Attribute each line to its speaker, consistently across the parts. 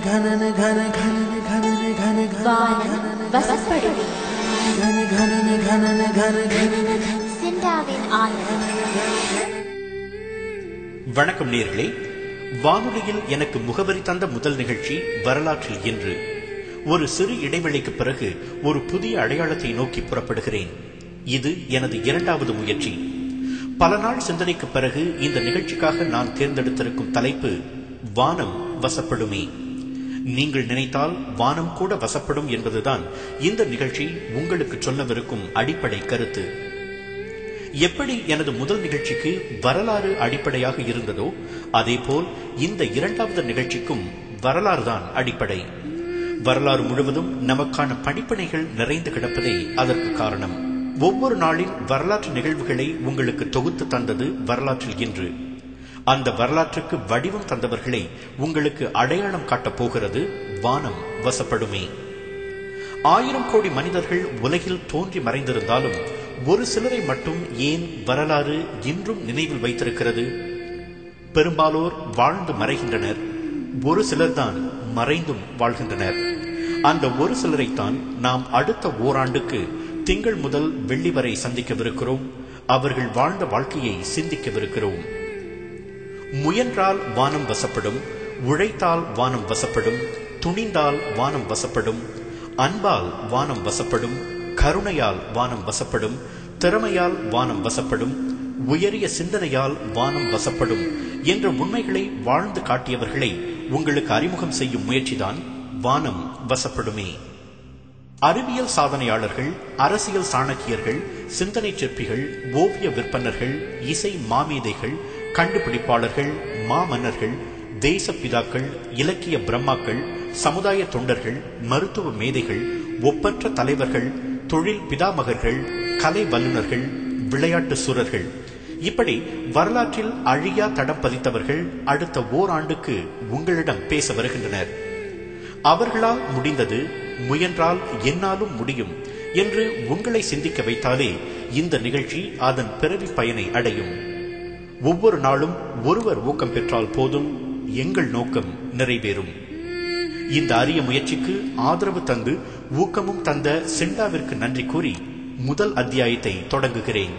Speaker 1: घनन घन घनन घनन घन
Speaker 2: வானம் வசப்படுமே
Speaker 1: घन घनन घनन घन घनन
Speaker 2: சிண்டாவின் ஆலயம்
Speaker 3: வணக்கம் நேர்களே வானொலியில் எனக்கு முகவரி தந்த முதல் நிகழ்ச்சி வரலாற்றில் என்று ஒரு சிறு இடைவெளிக்கு பிறகு ஒரு புதிய அடையாளத்தை நோக்கி புறப்படுகிறேன் இது எனது இரண்டாவது முயற்சி பல நாள் சிந்தனைக்கு பிறகு இந்த நிகழ்ச்சிக்காக நான் தேர்ந்தெடுத்திருக்கும் தலைப்பு வானம் வசப்படுமே நீங்கள் நினைத்தால் வானம் கூட வசப்படும் என்பதுதான் இந்த நிகழ்ச்சி உங்களுக்கு சொல்லவிருக்கும் அடிப்படை கருத்து எப்படி எனது முதல் நிகழ்ச்சிக்கு வரலாறு அடிப்படையாக இருந்ததோ அதேபோல் இந்த இரண்டாவது நிகழ்ச்சிக்கும் வரலாறு தான் அடிப்படை வரலாறு முழுவதும் நமக்கான படிப்பினைகள் நிறைந்து கிடப்பதே அதற்கு காரணம் ஒவ்வொரு நாளின் வரலாற்று நிகழ்வுகளை உங்களுக்கு தொகுத்து தந்தது வரலாற்றில் இன்று அந்த வரலாற்றுக்கு வடிவம் தந்தவர்களை உங்களுக்கு அடையாளம் காட்டப் போகிறது வானம் வசப்படுமே ஆயிரம் கோடி மனிதர்கள் உலகில் தோன்றி மறைந்திருந்தாலும் ஒரு சிலரை மட்டும் ஏன் வரலாறு இன்றும் நினைவில் வைத்திருக்கிறது பெரும்பாலோர் வாழ்ந்து மறைகின்றனர் ஒரு சிலர்தான் மறைந்தும் வாழ்கின்றனர் அந்த ஒரு சிலரைத்தான் நாம் அடுத்த ஓராண்டுக்கு திங்கள் முதல் வெள்ளி வரை சந்திக்கவிருக்கிறோம் அவர்கள் வாழ்ந்த வாழ்க்கையை சிந்திக்கவிருக்கிறோம் முயன்றால் வானம் வசப்படும் உழைத்தால் வானம் வசப்படும் துணிந்தால் வானம் வசப்படும் அன்பால் வானம் வசப்படும் கருணையால் வானம் வசப்படும் திறமையால் வானம் வசப்படும் உயரிய சிந்தனையால் வானம் வசப்படும் என்ற உண்மைகளை வாழ்ந்து காட்டியவர்களை உங்களுக்கு அறிமுகம் செய்யும் முயற்சிதான் வானம் வசப்படுமே அறிவியல் சாதனையாளர்கள் அரசியல் சாணக்கியர்கள் சிந்தனை சிற்பிகள் ஓவிய விற்பனர்கள் இசை மாமேதைகள் கண்டுபிடிப்பாளர்கள் மாமன்னர்கள் தேசப்பிதாக்கள் இலக்கிய பிரம்மாக்கள் சமுதாய தொண்டர்கள் மருத்துவ மேதைகள் ஒப்பற்ற தலைவர்கள் தொழில் பிதாமகர்கள் கலை வல்லுநர்கள் விளையாட்டு சுரர்கள் இப்படி வரலாற்றில் அழியா தடம் பதித்தவர்கள் அடுத்த ஓராண்டுக்கு உங்களிடம் பேச வருகின்றனர் அவர்களால் முடிந்தது முயன்றால் என்னாலும் முடியும் என்று உங்களை சிந்திக்க வைத்தாலே இந்த நிகழ்ச்சி அதன் பிறவி பயனை அடையும் ஒவ்வொரு நாளும் ஒருவர் ஊக்கம் பெற்றால் போதும் எங்கள் நோக்கம் நிறைவேறும் இந்த அரிய முயற்சிக்கு ஆதரவு தந்து ஊக்கமும் தந்த செண்டாவிற்கு நன்றி கூறி முதல் அத்தியாயத்தை தொடங்குகிறேன்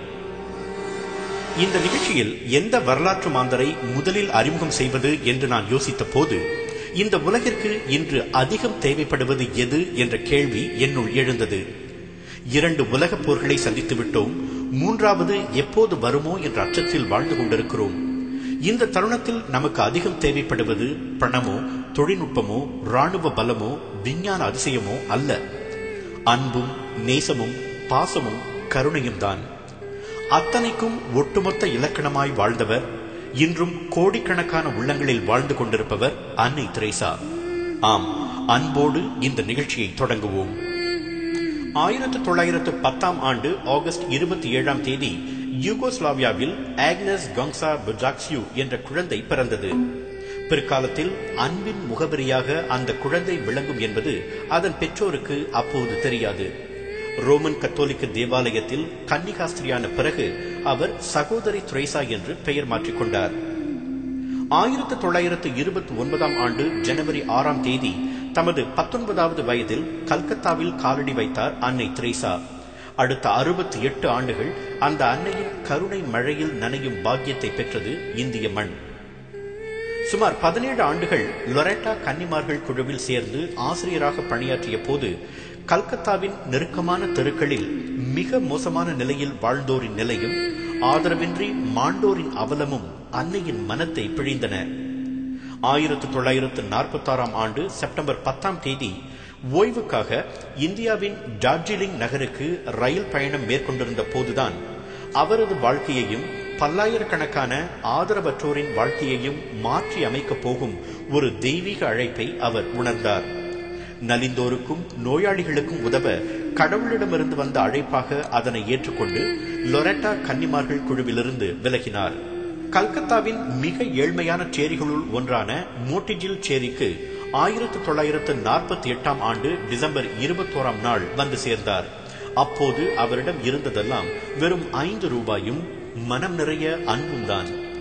Speaker 3: இந்த நிகழ்ச்சியில் எந்த வரலாற்று மாந்தரை முதலில் அறிமுகம் செய்வது என்று நான் யோசித்த போது இந்த உலகிற்கு இன்று அதிகம் தேவைப்படுவது எது என்ற கேள்வி என்னுள் எழுந்தது இரண்டு உலகப் போர்களை சந்தித்து விட்டோம் மூன்றாவது எப்போது வருமோ என்ற அச்சத்தில் வாழ்ந்து கொண்டிருக்கிறோம் இந்த தருணத்தில் நமக்கு அதிகம் தேவைப்படுவது பணமோ தொழில்நுட்பமோ ராணுவ பலமோ விஞ்ஞான அதிசயமோ அல்ல அன்பும் நேசமும் பாசமும் கருணையும் தான் அத்தனைக்கும் ஒட்டுமொத்த இலக்கணமாய் வாழ்ந்தவர் இன்றும் கோடிக்கணக்கான உள்ளங்களில் வாழ்ந்து கொண்டிருப்பவர் அன்னை திரேசா ஆம் அன்போடு இந்த நிகழ்ச்சியை தொடங்குவோம் ஆயிரத்து தொள்ளாயிரத்து பத்தாம் ஆண்டு ஆகஸ்ட் இருபத்தி ஏழாம் தேதி யூகோஸ்லாவியாவில் ஆக்னஸ் கங்சா புஜாக்சியூ என்ற குழந்தை பிறந்தது பிற்காலத்தில் அன்பின் முகவரியாக அந்த குழந்தை விளங்கும் என்பது அதன் பெற்றோருக்கு அப்போது தெரியாது ரோமன் கத்தோலிக்க தேவாலயத்தில் கன்னிகாஸ்திரியான பிறகு அவர் சகோதரி துரைசா என்று பெயர் மாற்றிக்கொண்டார் ஆயிரத்து தொள்ளாயிரத்து இருபத்தி ஒன்பதாம் ஆண்டு ஜனவரி ஆறாம் தேதி தமது பத்தொன்பதாவது வயதில் கல்கத்தாவில் காலடி வைத்தார் அன்னை திரேசா அடுத்த அறுபத்தி எட்டு ஆண்டுகள் அந்த அன்னையின் கருணை மழையில் நனையும் பாக்கியத்தை பெற்றது இந்திய மண் சுமார் பதினேழு ஆண்டுகள் லொரெட்டா கன்னிமார்கள் குழுவில் சேர்ந்து ஆசிரியராக பணியாற்றிய போது கல்கத்தாவின் நெருக்கமான தெருக்களில் மிக மோசமான நிலையில் வாழ்ந்தோரின் நிலையும் ஆதரவின்றி மாண்டோரின் அவலமும் அன்னையின் மனத்தை பிழிந்தன ஆயிரத்து தொள்ளாயிரத்து நாற்பத்தாறாம் ஆண்டு செப்டம்பர் பத்தாம் தேதி ஓய்வுக்காக இந்தியாவின் டார்ஜிலிங் நகருக்கு ரயில் பயணம் மேற்கொண்டிருந்த போதுதான் அவரது வாழ்க்கையையும் பல்லாயிரக்கணக்கான ஆதரவற்றோரின் வாழ்க்கையையும் மாற்றி அமைக்கப் போகும் ஒரு தெய்வீக அழைப்பை அவர் உணர்ந்தார் நலிந்தோருக்கும் நோயாளிகளுக்கும் உதவ கடவுளிடமிருந்து வந்த அழைப்பாக அதனை ஏற்றுக்கொண்டு லொரெட்டா கன்னிமார்கள் குழுவிலிருந்து விலகினார் கல்கத்தாவின் மிக ஏழ்மையான சேரிகளுள் ஒன்றான மோட்டிஜில் சேரிக்கு ஆயிரத்து தொள்ளாயிரத்து நாற்பத்தி எட்டாம் ஆண்டு டிசம்பர் இருபத்தோராம் நாள் வந்து சேர்ந்தார் அப்போது அவரிடம் இருந்ததெல்லாம் வெறும் ஐந்து ரூபாயும் மனம் நிறைய அன்பும் தான்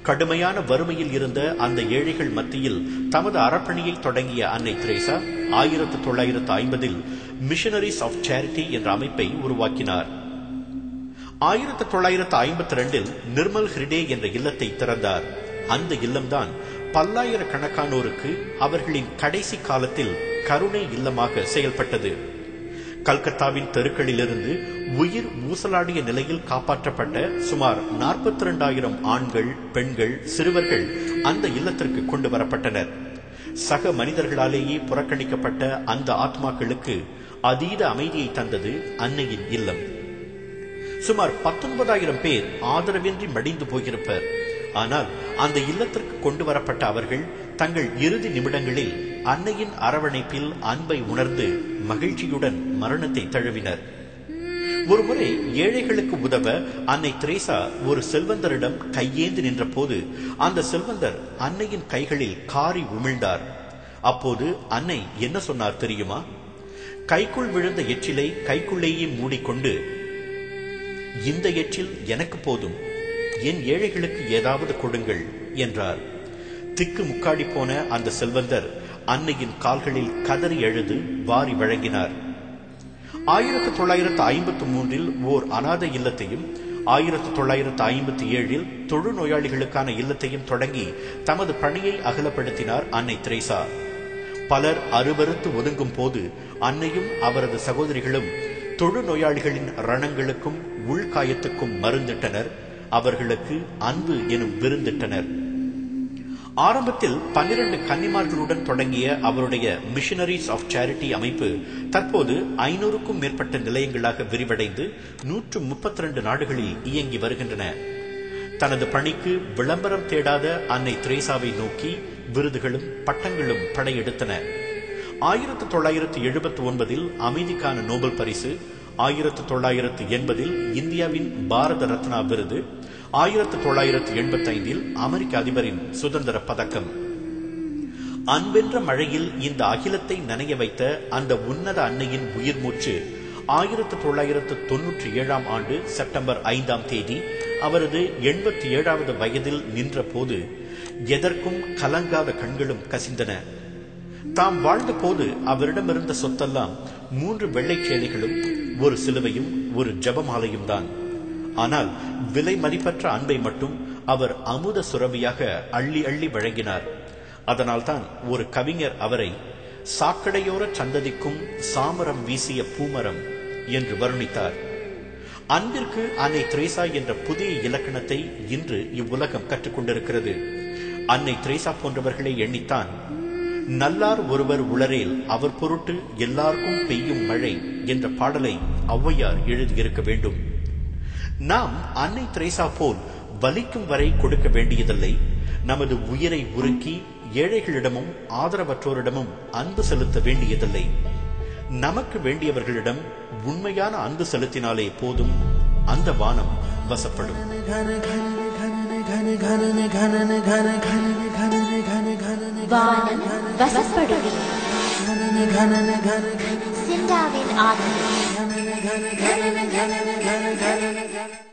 Speaker 3: கடுமையான வறுமையில் இருந்த அந்த ஏழைகள் மத்தியில் தமது அறப்பணியை தொடங்கிய அன்னை திரேசா ஆயிரத்து தொள்ளாயிரத்து ஐம்பதில் மிஷனரிஸ் ஆஃப் சேரிட்டி என்ற அமைப்பை உருவாக்கினார் ஆயிரத்து தொள்ளாயிரத்து ஐம்பத்தி ரெண்டில் நிர்மல் ஹிரிடே என்ற இல்லத்தை திறந்தார் அந்த இல்லம்தான் பல்லாயிரக்கணக்கானோருக்கு அவர்களின் கடைசி காலத்தில் கருணை இல்லமாக செயல்பட்டது கல்கத்தாவின் தெருக்களிலிருந்து உயிர் ஊசலாடிய நிலையில் காப்பாற்றப்பட்ட சுமார் நாற்பத்தி இரண்டாயிரம் ஆண்கள் பெண்கள் சிறுவர்கள் அந்த இல்லத்திற்கு கொண்டு வரப்பட்டனர் சக மனிதர்களாலேயே புறக்கணிக்கப்பட்ட அந்த ஆத்மாக்களுக்கு அதீத அமைதியை தந்தது அன்னையின் இல்லம் சுமார் பத்தொன்பதாயிரம் பேர் ஆதரவின்றி மடிந்து போயிருப்பர் ஆனால் அந்த இல்லத்திற்கு கொண்டு வரப்பட்ட அவர்கள் தங்கள் இறுதி நிமிடங்களில் அன்னையின் அரவணைப்பில் அன்பை உணர்ந்து மகிழ்ச்சியுடன் மரணத்தை தழுவினர் ஒருமுறை ஏழைகளுக்கு உதவ அன்னை திரேசா ஒரு செல்வந்தரிடம் கையேந்து நின்றபோது அந்த செல்வந்தர் அன்னையின் கைகளில் காரி உமிழ்ந்தார் அப்போது அன்னை என்ன சொன்னார் தெரியுமா கைக்குள் விழுந்த எச்சிலை கைக்குள்ளேயே மூடிக்கொண்டு இந்த எச்சில் எனக்கு போதும் என் ஏழைகளுக்கு ஏதாவது கொடுங்கள் என்றார் திக்கு முக்காடி போன அந்த செல்வந்தர் அன்னையின் கால்களில் கதறி எழுது வாரி வழங்கினார் ஆயிரத்து தொள்ளாயிரத்து ஐம்பத்து மூன்றில் ஓர் அநாத இல்லத்தையும் ஆயிரத்து தொள்ளாயிரத்து ஐம்பத்தி ஏழில் தொழுநோயாளிகளுக்கான இல்லத்தையும் தொடங்கி தமது பணியை அகலப்படுத்தினார் அன்னை திரேசா பலர் அருவறுத்து ஒதுங்கும் போது அன்னையும் அவரது சகோதரிகளும் தொழுநோயாளிகளின் ரணங்களுக்கும் உள்காயத்துக்கும் மருந்திட்டனர் அவர்களுக்கு அன்பு எனும் விருந்திட்டனர் ஆரம்பத்தில் பன்னிரண்டு கன்னிமார்களுடன் தொடங்கிய அவருடைய மிஷனரிஸ் ஆஃப் சேரிட்டி அமைப்பு தற்போது ஐநூறுக்கும் மேற்பட்ட நிலையங்களாக விரிவடைந்து நூற்று முப்பத்தி ரெண்டு நாடுகளில் இயங்கி வருகின்றன தனது பணிக்கு விளம்பரம் தேடாத அன்னை திரேசாவை நோக்கி விருதுகளும் பட்டங்களும் படையெடுத்தன ஆயிரத்து தொள்ளாயிரத்து எழுபத்தி ஒன்பதில் அமைதிக்கான நோபல் பரிசு ஆயிரத்து தொள்ளாயிரத்து எண்பதில் இந்தியாவின் பாரத ரத்னா விருது ஆயிரத்து தொள்ளாயிரத்து எண்பத்தி ஐந்தில் அமெரிக்க அதிபரின் சுதந்திர பதக்கம் அன்பென்ற மழையில் இந்த அகிலத்தை நனைய வைத்த அந்த உன்னத அன்னையின் உயிர் மூச்சு ஆயிரத்து தொள்ளாயிரத்து தொன்னூற்றி ஏழாம் ஆண்டு செப்டம்பர் ஐந்தாம் தேதி அவரது எண்பத்தி ஏழாவது வயதில் நின்ற போது எதற்கும் கலங்காத கண்களும் கசிந்தன தாம் வாழ்ந்த போது அவரிடமிருந்த சொத்தெல்லாம் மூன்று வெள்ளைச் சேனைகளும் ஒரு சிலுவையும் ஒரு ஜபமாலையும் தான் ஆனால் விலை மதிப்பற்ற அன்பை மட்டும் அவர் அமுத சுரபியாக அள்ளி அள்ளி வழங்கினார் அதனால்தான் ஒரு கவிஞர் அவரை சாக்கடையோர சந்ததிக்கும் சாமரம் வீசிய பூமரம் என்று வருணித்தார் அன்பிற்கு அன்னை திரேசா என்ற புதிய இலக்கணத்தை இன்று இவ்வுலகம் கற்றுக்கொண்டிருக்கிறது அன்னை திரேசா போன்றவர்களை எண்ணித்தான் நல்லார் ஒருவர் உளரேல் அவர் பொருட்டு எல்லாருக்கும் பெய்யும் மழை என்ற பாடலை ஔவையார் எழுதியிருக்க வேண்டும் நாம் அன்னை திரேசா போல் வலிக்கும் வரை கொடுக்க வேண்டியதில்லை நமது உயிரை உருக்கி ஏழைகளிடமும் ஆதரவற்றோரிடமும் அன்பு செலுத்த வேண்டியதில்லை நமக்கு வேண்டியவர்களிடம் உண்மையான அன்பு செலுத்தினாலே போதும் அந்த வானம் வசப்படும்
Speaker 2: வானம் வசப்படுவி சிந்தாவின் ஆதரவு